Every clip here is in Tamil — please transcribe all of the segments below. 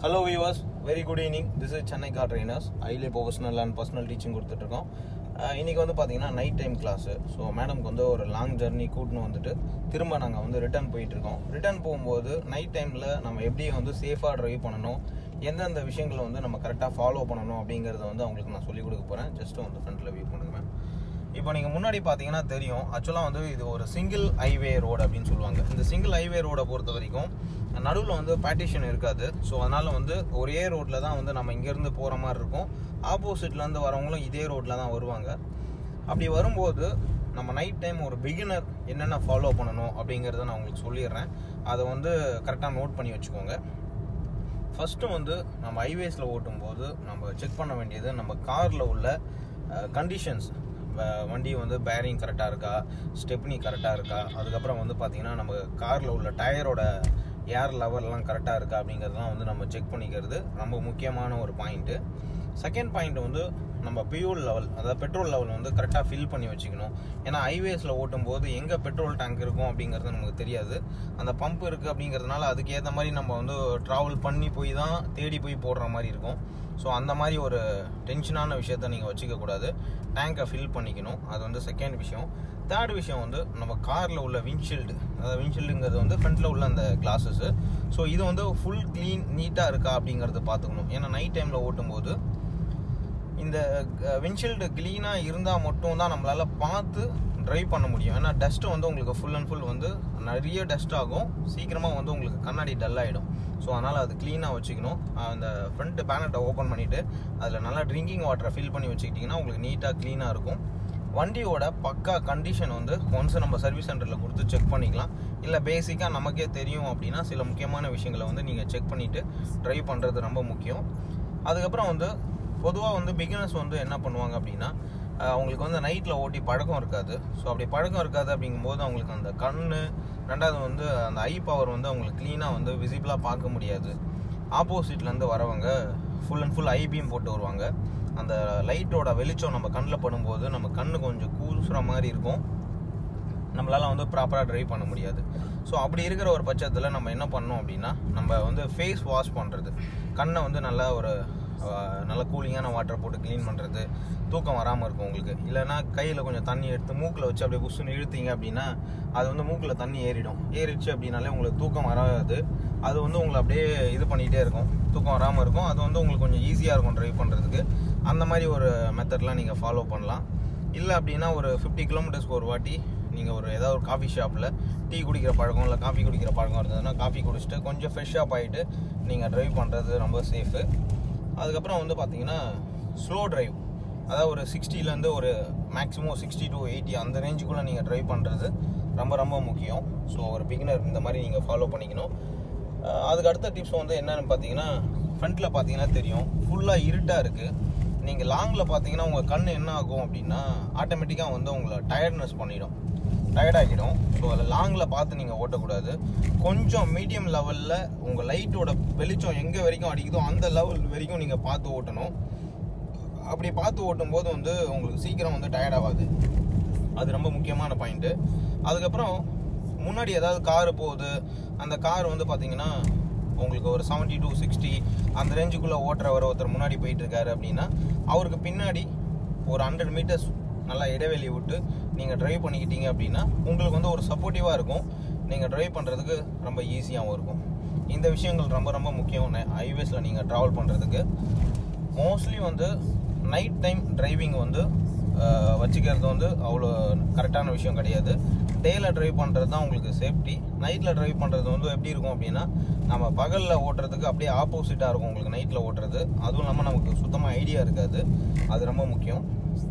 hello viewers very good evening this is Chennai car trainers ஐலே ப்ரொஃபஷனல் அண்ட் பர்சனல் டீச்சிங் கொடுத்துட்ருக்கோம் இன்றைக்கி வந்து பார்த்தீங்கன்னா நைட் டைம் கிளாஸு ஸோ மேடம்க்கு வந்து ஒரு லாங் ஜர்னி கூட்டின்னு வந்துட்டு திரும்ப நாங்கள் வந்து ரிட்டர்ன் போயிட்டுருக்கோம் ரிட்டர்ன் போகும்போது நைட் டைமில் நம்ம எப்படி வந்து சேஃபாக ட்ரைவ் பண்ணணும் எந்தெந்த விஷயங்களை வந்து நம்ம கரெக்டாக ஃபாலோ பண்ணணும் அப்படிங்கிறத வந்து அவங்களுக்கு நான் சொல்லிக் கொடுக்க போகிறேன் ஜஸ்ட்டு வந்து ஃப்ரண்ட்டில் வியூ பண்ணுங்க மேம் இப்போ நீங்கள் முன்னாடி பார்த்தீங்கன்னா தெரியும் ஆக்சுவலாக வந்து இது ஒரு சிங்கிள் ஹைவே ரோடு அப்படின்னு சொல்லுவாங்க இந்த சிங்கிள் ஹைவே ரோடை பொறுத்த வரைக்கும் நடுவில் வந்து பேட்டிஷன் இருக்காது ஸோ அதனால் வந்து ஒரே ரோட்டில் தான் வந்து நம்ம இங்கேருந்து போகிற மாதிரி இருக்கும் ஆப்போசிட்லேருந்து வரவங்களும் இதே ரோட்டில் தான் வருவாங்க அப்படி வரும்போது நம்ம நைட் டைம் ஒரு பிகினர் என்னென்ன ஃபாலோ பண்ணணும் அப்படிங்கிறத நான் உங்களுக்கு சொல்லிடுறேன் அதை வந்து கரெக்டாக நோட் பண்ணி வச்சுக்கோங்க ஃபஸ்ட்டு வந்து நம்ம ஹைவேஸில் ஓட்டும்போது நம்ம செக் பண்ண வேண்டியது நம்ம காரில் உள்ள கண்டிஷன்ஸ் வண்டி வந்து பேரிங் கரெக்டாக இருக்கா ஸ்டெப்னி கரெக்டாக இருக்கா அதுக்கப்புறம் வந்து பார்த்திங்கன்னா நம்ம காரில் உள்ள டயரோட ஏர் லெவல்லாம் கரெக்டாக இருக்கா அப்படிங்கிறதெல்லாம் வந்து நம்ம செக் பண்ணிக்கிறது ரொம்ப முக்கியமான ஒரு பாயிண்ட்டு செகண்ட் பாயிண்ட் வந்து நம்ம பியூல் லெவல் அதாவது பெட்ரோல் லெவல் வந்து கரெக்டாக ஃபில் பண்ணி வச்சுக்கணும் ஏன்னா ஹைவேஸில் ஓட்டும்போது எங்கே பெட்ரோல் டேங்க் இருக்கும் அப்படிங்கிறது நமக்கு தெரியாது அந்த பம்ப் இருக்குது அப்படிங்கிறதுனால அதுக்கேற்ற மாதிரி நம்ம வந்து ட்ராவல் பண்ணி போய் தான் தேடி போய் போடுற மாதிரி இருக்கும் ஸோ அந்த மாதிரி ஒரு டென்ஷனான விஷயத்த நீங்கள் வச்சுக்கக்கூடாது டேங்கை ஃபில் பண்ணிக்கணும் அது வந்து செகண்ட் விஷயம் தேர்ட் விஷயம் வந்து நம்ம காரில் உள்ள விண்ட்ஷீல்டு அதாவது விண்ட்ஷீல்டுங்கிறது வந்து ஃப்ரண்ட்டில் உள்ள அந்த கிளாஸஸ்ஸு ஸோ இது வந்து ஃபுல் க்ளீன் நீட்டாக இருக்கா அப்படிங்கிறத பார்த்துக்கணும் ஏன்னா நைட் டைமில் ஓட்டும்போது இந்த விண்ட்ஷீல்டு க்ளீனாக இருந்தால் மட்டும் தான் நம்மளால் பார்த்து ட்ரைவ் பண்ண முடியும் ஏன்னா டஸ்ட்டு வந்து உங்களுக்கு ஃபுல் அண்ட் ஃபுல் வந்து நிறைய டஸ்ட் ஆகும் சீக்கிரமாக வந்து உங்களுக்கு கண்ணாடி டல் ஆகிடும் ஸோ அதனால் அது க்ளீனாக வச்சுக்கணும் அந்த ஃப்ரண்ட் பேனட்டை ஓப்பன் பண்ணிவிட்டு அதில் நல்லா ட்ரிங்கிங் வாட்டரை ஃபில் பண்ணி வச்சுக்கிட்டிங்கன்னா உங்களுக்கு நீட்டாக க்ளீனாக இருக்கும் வண்டியோட பக்கா கண்டிஷன் வந்து ஒன்ஸ் நம்ம சர்வீஸ் சென்டரில் கொடுத்து செக் பண்ணிக்கலாம் இல்லை பேசிக்காக நமக்கே தெரியும் அப்படின்னா சில முக்கியமான விஷயங்களை வந்து நீங்கள் செக் பண்ணிவிட்டு ட்ரைவ் பண்ணுறது ரொம்ப முக்கியம் அதுக்கப்புறம் வந்து பொதுவாக வந்து பிகினர்ஸ் வந்து என்ன பண்ணுவாங்க அப்படின்னா அவங்களுக்கு வந்து நைட்டில் ஓட்டி பழக்கம் இருக்காது ஸோ அப்படி பழக்கம் இருக்காது அப்படிங்கும்போது அவங்களுக்கு அந்த கண் ரெண்டாவது வந்து அந்த ஐ பவர் வந்து அவங்களுக்கு க்ளீனாக வந்து விசிபிளாக பார்க்க முடியாது ஆப்போசிட்லேருந்து வரவங்க full and full high beam போட்டு வருவாங்க அந்த லைட்டோட வெளிச்சம் நம்ம கண்ணில் படும்போது நம்ம கண்ணு கொஞ்சம் கூசுகிற மாதிரி இருக்கும் நம்மளால் வந்து ப்ராப்பராக ட்ரைவ் பண்ண முடியாது ஸோ அப்படி இருக்கிற ஒரு பட்சத்தில் நம்ம என்ன பண்ணோம் அப்படின்னா நம்ம வந்து ஃபேஸ் வாஷ் பண்ணுறது கண்ணை வந்து நல்லா ஒரு நல்ல கூலிங்கான வாட்டர் போட்டு க்ளீன் பண்ணுறது தூக்கம் வராமல் இருக்கும் உங்களுக்கு இல்லைனா கையில் கொஞ்சம் தண்ணி எடுத்து மூக்கில் வச்சு அப்படியே குசுன்னு இழுத்தீங்க அப்படின்னா அது வந்து மூக்கில் தண்ணி ஏறிடும் ஏறிடுச்சு அப்படின்னாலே உங்களுக்கு தூக்கம் வராது அது வந்து உங்களை அப்படியே இது பண்ணிகிட்டே இருக்கும் தூக்கம் வராமல் இருக்கும் அது வந்து உங்களுக்கு கொஞ்சம் ஈஸியாக இருக்கும் ட்ரைவ் பண்ணுறதுக்கு அந்த மாதிரி ஒரு மெத்தட்லாம் நீங்கள் ஃபாலோ பண்ணலாம் இல்லை அப்படின்னா ஒரு ஃபிஃப்டி கிலோமீட்டர்ஸ்க்கு ஒரு வாட்டி நீங்கள் ஒரு ஏதாவது ஒரு காஃபி ஷாப்பில் டீ குடிக்கிற பழக்கம் இல்லை காஃபி குடிக்கிற பழக்கம் இருந்ததுன்னா காஃபி குடிச்சிட்டு கொஞ்சம் ஃப்ரெஷ்ஷாக ஆகிட்டு நீங்கள் ட்ரைவ் பண்ணுறது ரொம்ப சேஃபு அதுக்கப்புறம் வந்து பார்த்தீங்கன்னா ஸ்லோ ட்ரைவ் அதாவது ஒரு சிக்ஸ்டிலேருந்து ஒரு மேக்ஸிமம் சிக்ஸ்டி டு எயிட்டி அந்த ரேஞ்சுக்குள்ளே நீங்கள் ட்ரைவ் பண்ணுறது ரொம்ப ரொம்ப முக்கியம் ஸோ ஒரு பிகினர் இந்த மாதிரி நீங்கள் ஃபாலோ பண்ணிக்கணும் அதுக்கு அடுத்த டிப்ஸ் வந்து என்னென்னு பார்த்தீங்கன்னா ஃப்ரண்ட்டில் பார்த்தீங்கன்னா தெரியும் ஃபுல்லாக இருட்டாக இருக்குது நீங்கள் லாங்கில் பார்த்தீங்கன்னா உங்கள் கண் என்ன ஆகும் அப்படின்னா ஆட்டோமேட்டிக்காக வந்து உங்களை டயர்ட்னஸ் பண்ணிடும் டயர்டாகிடும் ஸோ அதில் லாங்கில் பார்த்து நீங்கள் ஓட்டக்கூடாது கொஞ்சம் மீடியம் லெவலில் உங்கள் லைட்டோட வெளிச்சம் எங்கே வரைக்கும் அடிக்குதோ அந்த லெவல் வரைக்கும் நீங்கள் பார்த்து ஓட்டணும் அப்படி பார்த்து ஓட்டும் போது வந்து உங்களுக்கு சீக்கிரம் வந்து டயர்ட் ஆகாது அது ரொம்ப முக்கியமான பாயிண்ட்டு அதுக்கப்புறம் முன்னாடி ஏதாவது கார் போகுது அந்த கார் வந்து பார்த்தீங்கன்னா உங்களுக்கு ஒரு செவன்ட்டி டூ சிக்ஸ்டி அந்த ரேஞ்சுக்குள்ளே ஓட்டுறவர் ஒருத்தர் முன்னாடி போயிட்டு இருக்காரு அப்படின்னா அவருக்கு பின்னாடி ஒரு ஹண்ட்ரட் மீட்டர்ஸ் நல்லா இடைவெளி விட்டு நீங்கள் ட்ரைவ் பண்ணிக்கிட்டீங்க அப்படின்னா உங்களுக்கு வந்து ஒரு சப்போர்ட்டிவாக இருக்கும் நீங்கள் ட்ரைவ் பண்ணுறதுக்கு ரொம்ப ஈஸியாகவும் இருக்கும் இந்த விஷயங்கள் ரொம்ப ரொம்ப முக்கியம் ஹைவேஸில் நீங்கள் ட்ராவல் பண்ணுறதுக்கு மோஸ்ட்லி வந்து நைட் டைம் டிரைவிங் வந்து வச்சுக்கிறது வந்து அவ்வளோ கரெக்டான விஷயம் கிடையாது டேயில் ட்ரைவ் பண்ணுறது தான் உங்களுக்கு சேஃப்டி நைட்டில் ட்ரைவ் பண்ணுறது வந்து எப்படி இருக்கும் அப்படின்னா நம்ம பகலில் ஓட்டுறதுக்கு அப்படியே ஆப்போசிட்டாக இருக்கும் உங்களுக்கு நைட்டில் ஓட்டுறது அதுவும் இல்லாமல் நமக்கு சுத்தமாக ஐடியா இருக்காது அது ரொம்ப முக்கியம்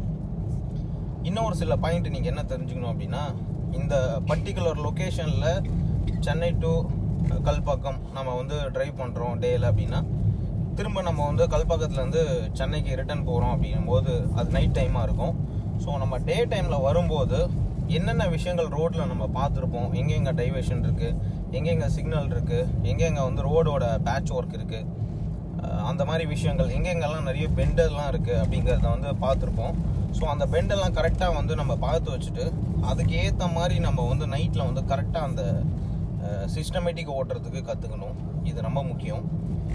இன்னொரு சில பாயிண்ட் நீங்கள் என்ன தெரிஞ்சுக்கணும் அப்படின்னா இந்த பர்டிகுலர் லொக்கேஷனில் சென்னை டு கல்பாக்கம் நம்ம வந்து ட்ரைவ் பண்ணுறோம் டேயில் அப்படின்னா திரும்ப நம்ம வந்து கல்பாக்கத்துலேருந்து சென்னைக்கு ரிட்டர்ன் போகிறோம் அப்படிங்கும்போது அது நைட் டைமாக இருக்கும் ஸோ நம்ம டே டைமில் வரும்போது என்னென்ன விஷயங்கள் ரோட்டில் நம்ம பார்த்துருப்போம் எங்கெங்கே டைவேஷன் இருக்குது எங்கெங்கே சிக்னல் இருக்குது எங்கெங்கே வந்து ரோடோட பேட்ச் ஒர்க் இருக்குது அந்த மாதிரி விஷயங்கள் எங்கெங்கெல்லாம் நிறைய பெண்டெல்லாம் இருக்குது அப்படிங்கிறத வந்து பார்த்துருப்போம் ஸோ அந்த பெண்டெல்லாம் கரெக்டாக வந்து நம்ம பார்த்து வச்சுட்டு அதுக்கு ஏற்ற மாதிரி நம்ம வந்து நைட்டில் வந்து கரெக்டாக அந்த சிஸ்டமேட்டிக் ஓட்டுறதுக்கு கற்றுக்கணும் இது ரொம்ப முக்கியம்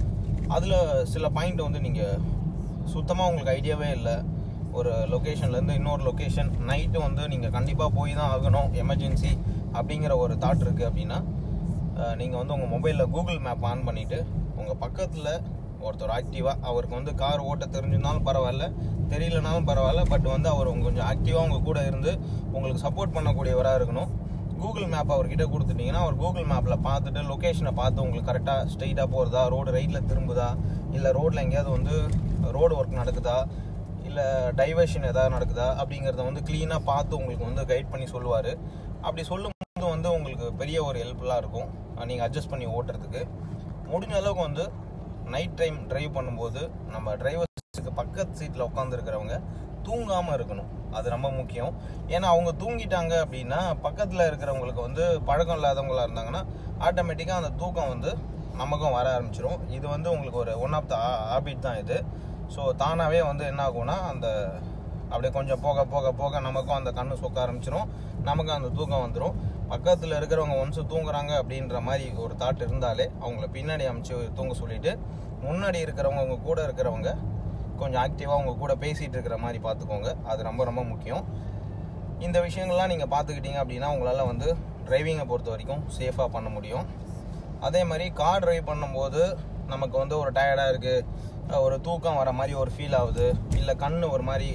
அதில் சில பாயிண்ட் வந்து நீங்கள் சுத்தமாக உங்களுக்கு ஐடியாவே இல்லை ஒரு லொக்கேஷன்லேருந்து இன்னொரு லொக்கேஷன் நைட்டு வந்து நீங்கள் கண்டிப்பாக போய் தான் ஆகணும் எமர்ஜென்சி அப்படிங்கிற ஒரு தாட் இருக்குது அப்படின்னா நீங்கள் வந்து உங்கள் மொபைலில் கூகுள் மேப் ஆன் பண்ணிவிட்டு உங்கள் பக்கத்தில் ஒருத்தர் ஆக்டிவாக அவருக்கு வந்து கார் ஓட்ட தெரிஞ்சிருந்தாலும் பரவாயில்ல தெரியலனாலும் பரவாயில்ல பட் வந்து அவர் உங்க கொஞ்சம் ஆக்டிவாக உங்கள் கூட இருந்து உங்களுக்கு சப்போர்ட் பண்ணக்கூடியவராக இருக்கணும் கூகுள் மேப் அவர்கிட்ட கொடுத்துட்டீங்கன்னா அவர் கூகுள் மேப்பில் பார்த்துட்டு லொக்கேஷனை பார்த்து உங்களுக்கு கரெக்டாக ஸ்ட்ரெயிட்டாக போகிறதா ரோடு ரைட்டில் திரும்புதா இல்லை ரோட்டில் எங்கேயாவது வந்து ரோடு ஒர்க் நடக்குதா இல்லை டைவர்ஷன் ஏதாவது நடக்குதா அப்படிங்கிறத வந்து க்ளீனாக பார்த்து உங்களுக்கு வந்து கைட் பண்ணி சொல்லுவார் அப்படி சொல்லும்போது வந்து உங்களுக்கு பெரிய ஒரு ஹெல்ப்ஃபுல்லாக இருக்கும் நீங்கள் அட்ஜஸ்ட் பண்ணி ஓட்டுறதுக்கு முடிஞ்ச அளவுக்கு வந்து நைட் டைம் டிரைவ் பண்ணும்போது நம்ம டிரைவர்ஸுக்கு பக்கத்து சீட்டில் உட்காந்துருக்கிறவங்க தூங்காமல் இருக்கணும் அது ரொம்ப முக்கியம் ஏன்னா அவங்க தூங்கிட்டாங்க அப்படின்னா பக்கத்தில் இருக்கிறவங்களுக்கு வந்து பழக்கம் இல்லாதவங்களா இருந்தாங்கன்னா ஆட்டோமேட்டிக்காக அந்த தூக்கம் வந்து நமக்கும் வர ஆரம்பிச்சிரும் இது வந்து உங்களுக்கு ஒரு ஒன் ஆஃப் த ஹாபிட் தான் இது ஸோ தானாகவே வந்து என்ன ஆகும்னா அந்த அப்படியே கொஞ்சம் போக போக போக நமக்கும் அந்த கண்ணு சொக்க ஆரம்பிச்சிரும் நமக்கும் அந்த தூக்கம் வந்துடும் பக்கத்தில் இருக்கிறவங்க ஒன்ஸ் தூங்குறாங்க அப்படின்ற மாதிரி ஒரு தாட் இருந்தாலே அவங்கள பின்னாடி அமைச்சு தூங்க சொல்லிட்டு முன்னாடி இருக்கிறவங்க உங்க கூட இருக்கிறவங்க கொஞ்சம் ஆக்டிவாக உங்க கூட பேசிகிட்டு இருக்கிற மாதிரி பார்த்துக்கோங்க அது ரொம்ப ரொம்ப முக்கியம் இந்த விஷயங்கள்லாம் நீங்கள் பார்த்துக்கிட்டீங்க அப்படின்னா உங்களால் வந்து டிரைவிங்கை பொறுத்த வரைக்கும் சேஃபாக பண்ண முடியும் அதே மாதிரி கார் டிரைவ் பண்ணும்போது நமக்கு வந்து ஒரு டயர்டாக இருக்குது ஒரு தூக்கம் வர மாதிரி ஒரு ஃபீல் ஆகுது இல்லை கண் ஒரு மாதிரி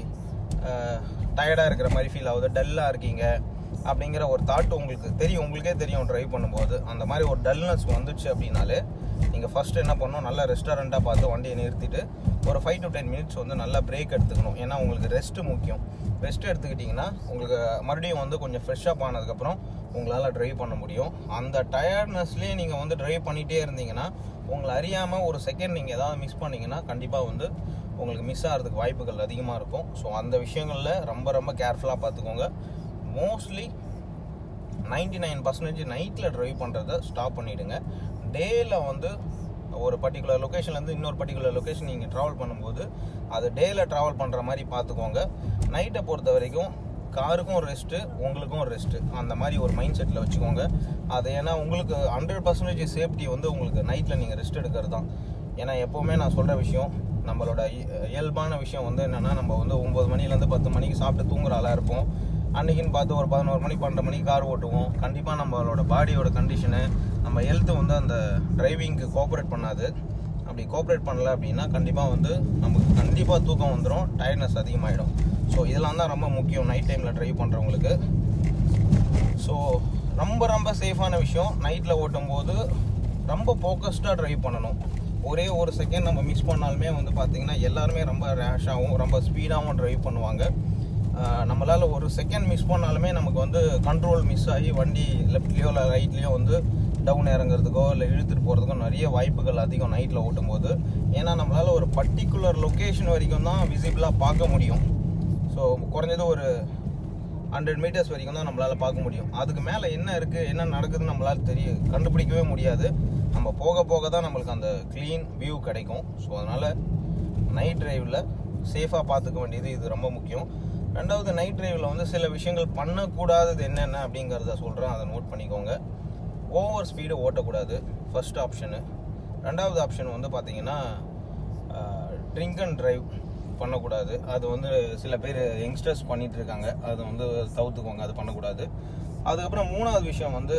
டயர்டாக இருக்கிற மாதிரி ஃபீல் ஆகுது டல்லாக இருக்கீங்க அப்படிங்கிற ஒரு தாட் உங்களுக்கு தெரியும் உங்களுக்கே தெரியும் டிரைவ் பண்ணும்போது அந்த மாதிரி ஒரு டல்னஸ் வந்துச்சு அப்படின்னாலே நீங்கள் ஃபர்ஸ்ட் என்ன பண்ணணும் நல்ல ரெஸ்டாரண்ட்டாக பார்த்து வண்டியை நிறுத்திட்டு ஒரு ஃபைவ் டு டென் மினிட்ஸ் வந்து நல்லா பிரேக் எடுத்துக்கணும் ஏன்னா உங்களுக்கு ரெஸ்ட்டு முக்கியம் ரெஸ்ட் எடுத்துக்கிட்டிங்கன்னா உங்களுக்கு மறுபடியும் வந்து கொஞ்சம் ஃப்ரெஷ்ஷப் ஆனதுக்கப்புறம் உங்களால் டிரைவ் பண்ண முடியும் அந்த டயர்ட்னஸ்லேயே நீங்கள் வந்து டிரைவ் பண்ணிகிட்டே இருந்தீங்கன்னா உங்களை அறியாமல் ஒரு செகண்ட் நீங்கள் ஏதாவது மிஸ் பண்ணீங்கன்னா கண்டிப்பாக வந்து உங்களுக்கு மிஸ் ஆகிறதுக்கு வாய்ப்புகள் அதிகமாக இருக்கும் ஸோ அந்த விஷயங்களில் ரொம்ப ரொம்ப கேர்ஃபுல்லாக பார்த்துக்கோங்க மோஸ்ட்லி நைன்டி நைன் பர்சன்டேஜ் நைட்டில் ட்ரைவ் பண்ணுறத ஸ்டாப் பண்ணிவிடுங்க டேயில் வந்து ஒரு பர்டிகுலர் லொக்கேஷன்லேருந்து இன்னொரு பர்டிகுலர் லொக்கேஷன் நீங்கள் ட்ராவல் பண்ணும்போது அது டேயில் ட்ராவல் பண்ணுற மாதிரி பார்த்துக்கோங்க நைட்டை பொறுத்த வரைக்கும் காருக்கும் ரெஸ்ட்டு உங்களுக்கும் ரெஸ்ட்டு அந்த மாதிரி ஒரு மைண்ட் செட்டில் வச்சுக்கோங்க அது ஏன்னா உங்களுக்கு ஹண்ட்ரட் பர்சன்டேஜ் சேஃப்டி வந்து உங்களுக்கு நைட்டில் நீங்கள் ரெஸ்ட் எடுக்கிறது தான் ஏன்னா எப்போவுமே நான் சொல்கிற விஷயம் நம்மளோட இ- இயல்பான விஷயம் வந்து என்னென்னா நம்ம வந்து ஒம்பது மணிலேருந்து பத்து மணிக்கு சாப்பிட்டு தூங்குற ஆளாக இருப்போம் அன்னைக்குன்னு பார்த்து ஒரு பதினோரு மணி பன்னெண்டு மணிக்கு கார் ஓட்டுவோம் கண்டிப்பாக நம்மளோட பாடியோட கண்டிஷனு நம்ம ஹெல்த்து வந்து அந்த டிரைவிங்க்கு கோஆப்ரேட் பண்ணாது அப்படி கோஆப்ரேட் பண்ணல அப்படின்னா கண்டிப்பாக வந்து நமக்கு கண்டிப்பாக தூக்கம் வந்துடும் டயர்ட்னஸ் அதிகமாகிடும் ஸோ இதெல்லாம் தான் ரொம்ப முக்கியம் நைட் டைமில் ட்ரைவ் பண்ணுறவங்களுக்கு ஸோ ரொம்ப ரொம்ப சேஃபான விஷயம் நைட்டில் ஓட்டும்போது ரொம்ப ஃபோக்கஸ்டாக ட்ரைவ் பண்ணணும் ஒரே ஒரு செகண்ட் நம்ம மிஸ் பண்ணாலுமே வந்து பார்த்திங்கன்னா எல்லாருமே ரொம்ப ரேஷாகவும் ரொம்ப ஸ்பீடாகவும் ட்ரைவ் பண்ணுவாங்க ஆஹ் நம்மளால ஒரு செகண்ட் மிஸ் பண்ணாலுமே நமக்கு வந்து கண்ட்ரோல் மிஸ் ஆகி வண்டி லெஃப்ட்லேயோ இல்லை ரைட்லேயோ வந்து டவுன் இறங்குறதுக்கோ இல்லை இழுத்துட்டு போகிறதுக்கோ நிறைய வாய்ப்புகள் அதிகம் நைட்டில் ஓட்டும்போது ஏன்னா நம்மளால் ஒரு பர்டிகுலர் லொக்கேஷன் வரைக்கும் தான் விசிபிளாக பார்க்க முடியும் ஸோ குறைஞ்சது ஒரு ஹண்ட்ரட் மீட்டர்ஸ் வரைக்கும் தான் நம்மளால் பார்க்க முடியும் அதுக்கு மேலே என்ன இருக்குது என்ன நடக்குதுன்னு நம்மளால் தெரிய கண்டுபிடிக்கவே முடியாது நம்ம போக போக தான் நம்மளுக்கு அந்த க்ளீன் வியூ கிடைக்கும் ஸோ அதனால் நைட் டிரைவில் சேஃபாக பார்த்துக்க வேண்டியது இது ரொம்ப முக்கியம் ரெண்டாவது நைட் டிரைவில் வந்து சில விஷயங்கள் பண்ணக்கூடாதது என்னென்ன அப்படிங்கிறத சொல்கிறேன் அதை நோட் பண்ணிக்கோங்க ஓவர் ஸ்பீடு ஓட்டக்கூடாது ஃபர்ஸ்ட் ஆப்ஷனு ரெண்டாவது ஆப்ஷன் வந்து பார்த்தீங்கன்னா ட்ரிங்க் அண்ட் டிரைவ் பண்ணக்கூடாது அது வந்து சில பேர் யங்ஸ்டர்ஸ் பண்ணிட்டு இருக்காங்க அது வந்து தவிர்த்துக்கோங்க அது பண்ணக்கூடாது அதுக்கப்புறம் மூணாவது விஷயம் வந்து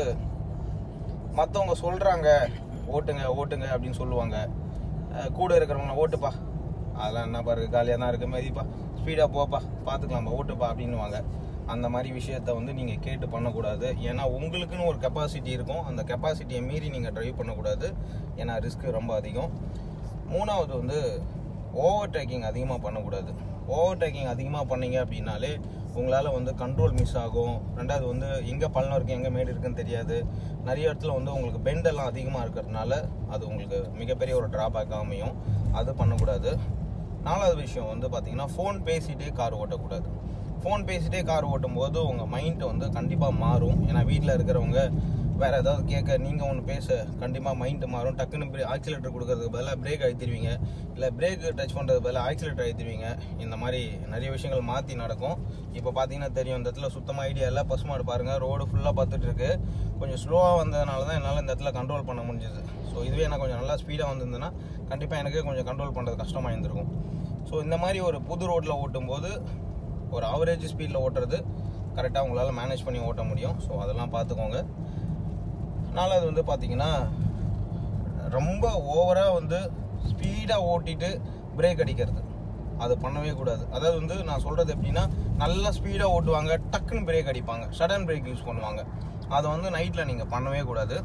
மற்றவங்க சொல்கிறாங்க ஓட்டுங்க ஓட்டுங்க அப்படின்னு சொல்லுவாங்க அஹ் கூட இருக்கிறவங்கள ஓட்டுப்பா அதெல்லாம் என்ன பாரு காலியாக தான் இருக்கு மதிப்பா ஸ்பீடாக போப்பா பார்த்துக்கலாம்ப்பா ஓட்டுப்பா அப்படின்னுவாங்க அந்த மாதிரி விஷயத்த வந்து நீங்கள் கேட்டு பண்ணக்கூடாது ஏன்னா உங்களுக்குன்னு ஒரு கெப்பாசிட்டி இருக்கும் அந்த கெப்பாசிட்டியை மீறி நீங்கள் ட்ரைவ் பண்ணக்கூடாது ஏன்னா ரிஸ்க் ரொம்ப அதிகம் மூணாவது வந்து ஓவர் டேக்கிங் அதிகமாக பண்ணக்கூடாது ஓவர் டேக்கிங் அதிகமாக பண்ணீங்க அப்படின்னாலே உங்களால் வந்து கண்ட்ரோல் மிஸ் ஆகும் ரெண்டாவது வந்து எங்கே பள்ளம் இருக்குது எங்கே மேடு இருக்குன்னு தெரியாது நிறைய இடத்துல வந்து உங்களுக்கு பெண்ட் எல்லாம் அதிகமாக இருக்கிறதுனால அது உங்களுக்கு மிகப்பெரிய ஒரு ட்ராபேக் அமையும் அது பண்ணக்கூடாது நாலாவது விஷயம் வந்து பார்த்தீங்கன்னா ஃபோன் பேசிகிட்டே கார் ஓட்டக்கூடாது ஃபோன் பேசிகிட்டே கார் ஓட்டும்போது உங்கள் மைண்ட் வந்து கண்டிப்பாக மாறும் ஏன்னா வீட்டில் இருக்கிறவங்க வேறு ஏதாவது கேட்க நீங்கள் ஒன்று பேச கண்டிப்பாக மைண்டு மாறும் டக்குன்னு ஆக்சிலேட்டர் கொடுக்கறதுக்கு பதிலாக பிரேக் அழுத்திடுவீங்க இல்லை பிரேக் டச் பண்ணுறதுக்கு பதிலாக ஆக்சிலேட்டர் அழுத்திடுவீங்க இந்த மாதிரி நிறைய விஷயங்கள் மாற்றி நடக்கும் இப்போ பார்த்தீங்கன்னா தெரியும் இந்த இடத்துல சுத்தமாக ஐடியா இல்லை பசுமாடு பாருங்கள் ரோடு ஃபுல்லாக பார்த்துட்டு இருக்கு கொஞ்சம் ஸ்லோவாக வந்ததுனால தான் என்னால் இந்த இடத்துல கண்ட்ரோல் பண்ண முடிஞ்சது ஸோ இதுவே எனக்கு கொஞ்சம் நல்லா ஸ்பீடாக வந்திருந்ததுன்னா கண்டிப்பாக எனக்கு கொஞ்சம் கண்ட்ரோல் பண்ணுறது கஷ்டமாக இருந்திருக்கும் ஸோ இந்த மாதிரி ஒரு புது ரோட்டில் ஓட்டும்போது ஒரு ஆவரேஜ் ஸ்பீடில் ஓட்டுறது கரெக்டாக உங்களால் மேனேஜ் பண்ணி ஓட்ட முடியும் ஸோ அதெல்லாம் பார்த்துக்கோங்க நாலாவது வந்து பார்த்தீங்கன்னா ரொம்ப ஓவராக வந்து ஸ்பீடாக ஓட்டிட்டு பிரேக் அடிக்கிறது அது பண்ணவே கூடாது அதாவது வந்து நான் சொல்கிறது எப்படின்னா நல்லா ஸ்பீடாக ஓட்டுவாங்க டக்குன்னு பிரேக் அடிப்பாங்க சடன் பிரேக் யூஸ் பண்ணுவாங்க அதை வந்து நைட்டில் நீங்கள் பண்ணவே கூடாது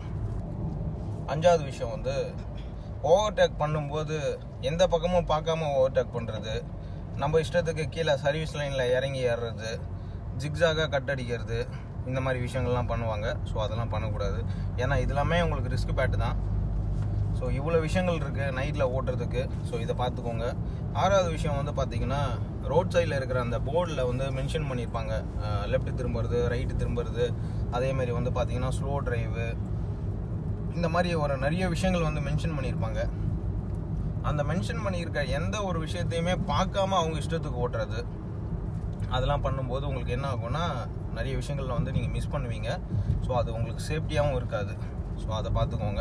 அஞ்சாவது விஷயம் வந்து ஓவர்டேக் பண்ணும்போது எந்த பக்கமும் பார்க்காம ஓவர்டேக் பண்ணுறது நம்ம இஷ்டத்துக்கு கீழே சர்வீஸ் லைனில் இறங்கி ஏறுறது ஜிக்ஸாகாக கட் அடிக்கிறது இந்த மாதிரி விஷயங்கள்லாம் பண்ணுவாங்க ஸோ அதெல்லாம் பண்ணக்கூடாது ஏன்னா இதெல்லாமே உங்களுக்கு ரிஸ்க் பேட்டு தான் ஸோ இவ்வளோ விஷயங்கள் இருக்குது நைட்டில் ஓட்டுறதுக்கு ஸோ இதை பார்த்துக்கோங்க ஆறாவது விஷயம் வந்து பார்த்தீங்கன்னா ரோட் சைடில் இருக்கிற அந்த போர்டில் வந்து மென்ஷன் பண்ணியிருப்பாங்க லெஃப்ட் திரும்புறது ரைட்டு திரும்புறது அதே மாதிரி வந்து பார்த்தீங்கன்னா ஸ்லோ டிரைவு இந்த மாதிரி ஒரு நிறைய விஷயங்கள் வந்து மென்ஷன் பண்ணியிருப்பாங்க அந்த மென்ஷன் பண்ணியிருக்க எந்த ஒரு விஷயத்தையுமே பார்க்காம அவங்க இஷ்டத்துக்கு ஓட்டுறது அதெல்லாம் பண்ணும்போது உங்களுக்கு என்ன ஆகும்னா நிறைய விஷயங்கள் வந்து நீங்கள் மிஸ் பண்ணுவீங்க ஸோ அது உங்களுக்கு சேஃப்டியாகவும் இருக்காது ஸோ அதை பார்த்துக்கோங்க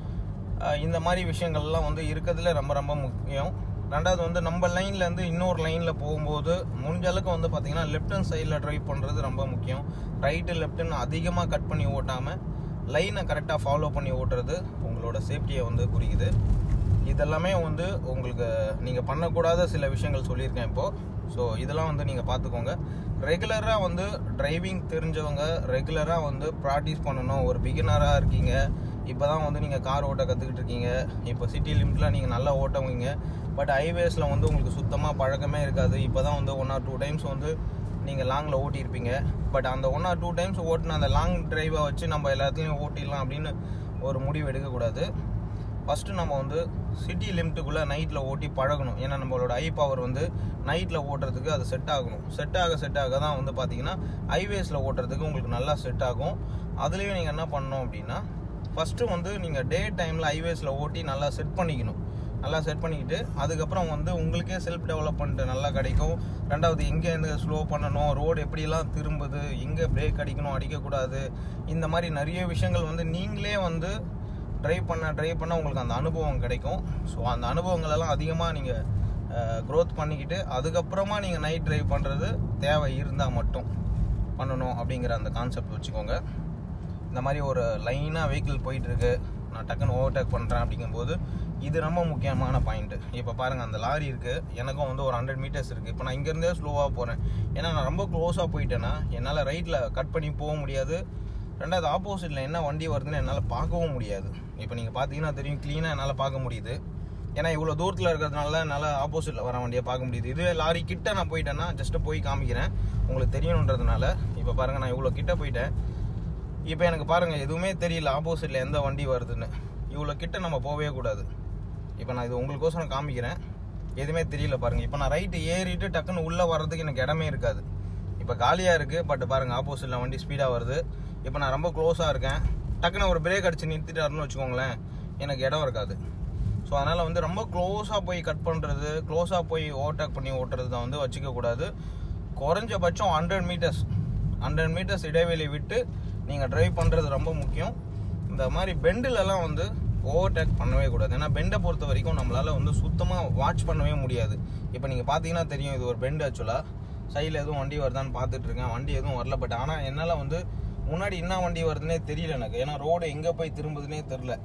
அஹ் இந்த மாதிரி விஷயங்கள்லாம் வந்து இருக்கிறதுல ரொம்ப ரொம்ப முக்கியம் ரெண்டாவது வந்து நம்ம லைன்லேருந்து இன்னொரு லைனில் போகும்போது முடிஞ்ச அளவுக்கு வந்து பார்த்தீங்கன்னா லெஃப்ட் ஹேண்ட் சைடில் ட்ரைவ் பண்ணுறது ரொம்ப முக்கியம் ரைட்டு லெஃப்ட்டுன்னு அதிகமாக கட் பண்ணி ஓட்டாமல் லைனை கரெக்டாக ஃபாலோ பண்ணி ஓட்டுறது உங்களோட சேஃப்டியை வந்து குறிக்குது இதெல்லாமே வந்து உங்களுக்கு நீங்கள் பண்ணக்கூடாத சில விஷயங்கள் சொல்லியிருக்கேன் இப்போது ஸோ இதெல்லாம் வந்து நீங்கள் பார்த்துக்கோங்க ரெகுலராக வந்து டிரைவிங் தெரிஞ்சவங்க ரெகுலராக வந்து ப்ராக்டிஸ் பண்ணணும் ஒரு பிகினராக இருக்கீங்க இப்போ தான் வந்து நீங்கள் கார் ஓட்ட கற்றுக்கிட்டு இருக்கீங்க இப்போ சிட்டி லிமிட்டில் நீங்கள் நல்லா ஓட்டவீங்க பட் ஹைவேஸில் வந்து உங்களுக்கு சுத்தமாக பழக்கமே இருக்காது இப்போ தான் வந்து ஒன் ஆர் டூ டைம்ஸ் வந்து நீங்கள் லாங்கில் ஓட்டியிருப்பீங்க பட் அந்த ஒன் ஆர் டூ டைம்ஸ் ஓட்டின அந்த லாங் டிரைவை வச்சு நம்ம எல்லாத்துலேயும் ஓட்டிடலாம் அப்படின்னு ஒரு முடிவு எடுக்கக்கூடாது ஃபஸ்ட்டு நம்ம வந்து சிட்டி லிமிட்டுக்குள்ளே நைட்டில் ஓட்டி பழகணும் ஏன்னா நம்மளோட ஐ பவர் வந்து நைட்டில் ஓட்டுறதுக்கு அது செட் ஆகணும் செட் ஆக செட் ஆக தான் வந்து பார்த்தீங்கன்னா ஹைவேஸில் ஓட்டுறதுக்கு உங்களுக்கு நல்லா செட் ஆகும் அதுலேயும் நீங்கள் என்ன பண்ணணும் அப்படின்னா ஃபஸ்ட்டு வந்து நீங்கள் டே டைமில் ஹைவேஸில் ஓட்டி நல்லா செட் பண்ணிக்கணும் நல்லா செட் பண்ணிக்கிட்டு அதுக்கப்புறம் வந்து உங்களுக்கே செல்ஃப் டெவலப்மெண்ட் நல்லா கிடைக்கும் ரெண்டாவது எங்கே இருந்து ஸ்லோ பண்ணணும் ரோடு எப்படிலாம் திரும்புது எங்கே பிரேக் அடிக்கணும் அடிக்கக்கூடாது இந்த மாதிரி நிறைய விஷயங்கள் வந்து நீங்களே வந்து ட்ரைவ் பண்ண ட்ரைவ் பண்ண உங்களுக்கு அந்த அனுபவம் கிடைக்கும் ஸோ அந்த அனுபவங்களெல்லாம் அதிகமாக நீங்கள் க்ரோத் பண்ணிக்கிட்டு அதுக்கப்புறமா நீங்கள் நைட் ட்ரைவ் பண்ணுறது தேவை இருந்தால் மட்டும் பண்ணணும் அப்படிங்கிற அந்த கான்செப்ட் வச்சுக்கோங்க இந்த மாதிரி ஒரு லைனாக வெஹிக்கிள் போயிட்டுருக்கு நான் டக்குன்னு ஓவர்டேக் பண்ணுறேன் அப்படிங்கும்போது இது ரொம்ப முக்கியமான பாயிண்ட்டு இப்போ பாருங்கள் அந்த லாரி இருக்குது எனக்கும் வந்து ஒரு ஹண்ட்ரட் மீட்டர்ஸ் இருக்குது இப்போ நான் இங்கேருந்தே ஸ்லோவாக போகிறேன் ஏன்னா நான் ரொம்ப க்ளோஸாக போயிட்டேன்னா என்னால் ரைட்டில் கட் பண்ணி போக முடியாது ரெண்டாவது ஆப்போசிட்டில் என்ன வண்டி வருதுன்னு என்னால் பார்க்கவும் முடியாது இப்போ நீங்கள் பார்த்தீங்கன்னா தெரியும் க்ளீனாக என்னால் பார்க்க முடியுது ஏன்னா இவ்வளோ தூரத்தில் இருக்கிறதுனால என்னால் ஆப்போசிட்டில் வர வண்டியை பார்க்க முடியுது இதுவே லாரி கிட்ட நான் போயிட்டேன்னா ஜஸ்ட்டு போய் காமிக்கிறேன் உங்களுக்கு தெரியணுன்றதுனால இப்போ பாருங்கள் நான் இவ்வளோ கிட்ட போயிட்டேன் இப்போ எனக்கு பாருங்கள் எதுவுமே தெரியல ஆப்போசிட்டில் எந்த வண்டி வருதுன்னு இவ்வளோ கிட்ட நம்ம போகவே கூடாது இப்போ நான் இது உங்களுக்கோசரம் காமிக்கிறேன் எதுவுமே தெரியல பாருங்கள் இப்போ நான் ரைட்டு ஏறிட்டு டக்குன்னு உள்ளே வர்றதுக்கு எனக்கு இடமே இருக்காது இப்போ காலியாக இருக்குது பட் பாருங்கள் ஆப்போசிட்டில் வண்டி ஸ்பீடாக வருது இப்போ நான் ரொம்ப க்ளோஸாக இருக்கேன் டக்குன்னு ஒரு பிரேக் அடித்து நிறுத்திட்டாருன்னு வச்சுக்கோங்களேன் எனக்கு இடம் இருக்காது ஸோ அதனால் வந்து ரொம்ப க்ளோஸாக போய் கட் பண்ணுறது க்ளோஸாக போய் ஓவர்டேக் பண்ணி ஓட்டுறது தான் வந்து வச்சுக்க கூடாது குறைஞ்சபட்சம் ஹண்ட்ரட் மீட்டர்ஸ் ஹண்ட்ரட் மீட்டர்ஸ் இடைவெளி விட்டு நீங்கள் டிரைவ் பண்ணுறது ரொம்ப முக்கியம் இந்த மாதிரி பெண்டிலெல்லாம் வந்து ஓவர்டேக் பண்ணவே கூடாது ஏன்னா பெண்டை பொறுத்த வரைக்கும் நம்மளால் வந்து சுத்தமாக வாட்ச் பண்ணவே முடியாது இப்போ நீங்கள் பார்த்தீங்கன்னா தெரியும் இது ஒரு பெண்டு ஆக்சுவலாக சைடில் எதுவும் வண்டி வருதான்னு பார்த்துட்டு இருக்கேன் வண்டி எதுவும் வரல பட் ஆனால் என்னால் வந்து முன்னாடி என்ன வண்டி வருதுன்னே தெரியல எனக்கு ஏன்னா ரோடு எங்கே போய் திரும்புதுன்னே தெரில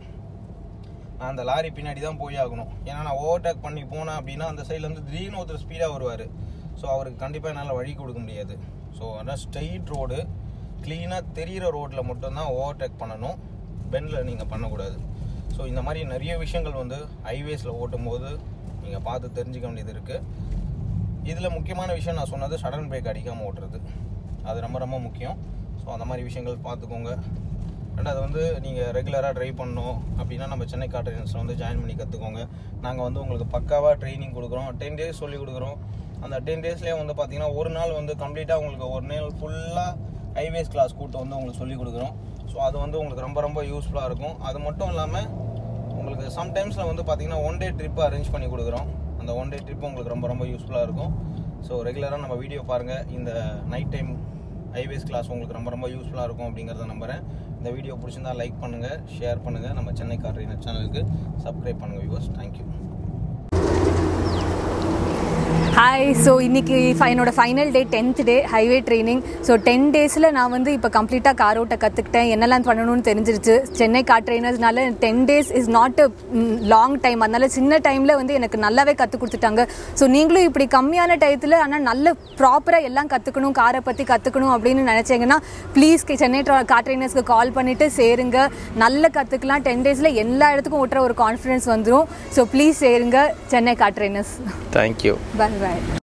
நான் அந்த லாரி பின்னாடி தான் போய் ஆகணும் ஏன்னா நான் ஓவர்டேக் பண்ணி போனேன் அப்படின்னா அந்த சைட்லேருந்து திடீர்னு ஒருத்தர் ஸ்பீடாக வருவார் ஸோ அவருக்கு கண்டிப்பாக என்னால் வழி கொடுக்க முடியாது ஸோ அதான் ஸ்ட்ரெயிட் ரோடு க்ளீனாக தெரிகிற ரோட்டில் மட்டும்தான் ஓவர்டேக் பண்ணணும் பெண்டில் நீங்கள் பண்ணக்கூடாது ஸோ இந்த மாதிரி நிறைய விஷயங்கள் வந்து ஹைவேஸில் ஓட்டும்போது நீங்கள் பார்த்து தெரிஞ்சுக்க வேண்டியது இருக்குது இதில் முக்கியமான விஷயம் நான் சொன்னது சடன் பிரேக் அடிக்காமல் ஓட்டுறது அது ரொம்ப ரொம்ப முக்கியம் ஸோ அந்த மாதிரி விஷயங்கள் பார்த்துக்கோங்க ரெண்டாவது வந்து நீங்கள் ரெகுலராக ட்ரைவ் பண்ணணும் அப்படின்னா நம்ம சென்னை கார்டரன்ஸில் வந்து ஜாயின் பண்ணி கற்றுக்கோங்க நாங்கள் வந்து உங்களுக்கு பக்காவாக ட்ரைனிங் கொடுக்குறோம் டென் டேஸ் சொல்லி கொடுக்குறோம் அந்த டென் டேஸ்லேயே வந்து பார்த்தீங்கன்னா ஒரு நாள் வந்து கம்ப்ளீட்டாக உங்களுக்கு ஒரு நாள் ஃபுல்லாக ஹைவேஸ் கிளாஸ் கூட்டு வந்து உங்களுக்கு சொல்லி கொடுக்குறோம் ஸோ அது வந்து உங்களுக்கு ரொம்ப ரொம்ப யூஸ்ஃபுல்லாக இருக்கும் அது மட்டும் இல்லாமல் உங்களுக்கு சம்டைம்ஸில் வந்து பார்த்தீங்கன்னா ஒன் டே ட்ரிப்பு அரேஞ்ச் பண்ணி கொடுக்குறோம் அந்த ஒன் டே ட்ரிப் உங்களுக்கு ரொம்ப ரொம்ப யூஸ்ஃபுல்லாக இருக்கும் ஸோ ரெகுலராக நம்ம வீடியோ பாருங்கள் இந்த நைட் டைம் ஹைவேஸ் கிளாஸ் உங்களுக்கு ரொம்ப ரொம்ப யூஸ்ஃபுல்லாக இருக்கும் அப்படிங்கிறத நம்புகிறேன் இந்த வீடியோ பிடிச்சிருந்தா லைக் பண்ணுங்கள் ஷேர் பண்ணுங்கள் நம்ம சென்னை கார் ட்ரெயினர் சேனலுக்கு சப்ஸ்கிரைப் பண்ணுங்கள் வியூவர்ஸ் தேங்க்யூ ஹாய் ஸோ இன்னைக்கு fi- என்னோட final day tenth day highway training so ten டேஸில் நான் வந்து இப்போ கம்ப்ளீட்டாக கார் ஓட்ட கற்றுக்கிட்டேன் என்னெல்லாம் பண்ணணும்னு தெரிஞ்சிருச்சு சென்னை கார் ட்ரைனர்ஸ்னால ten days is not a long time அதனால சின்ன டைமில் வந்து எனக்கு நல்லாவே கற்றுக் கொடுத்துட்டாங்க ஸோ நீங்களும் இப்படி கம்மியான டயத்தில் ஆனால் நல்ல ப்ராப்பராக எல்லாம் கற்றுக்கணும் காரை பற்றி கற்றுக்கணும் அப்படின்னு நினச்சிங்கன்னா ப்ளீஸ் சென்னை கார் ட்ரைனர்ஸ்க்கு கால் பண்ணிவிட்டு சேருங்க நல்ல கற்றுக்கலாம் டென் டேஸில் எல்லா இடத்துக்கும் ஓட்டுற ஒரு கான்ஃபிடன்ஸ் வந்துடும் ஸோ ப்ளீஸ் சேருங்க Chennai car trainers thank you bye பாய்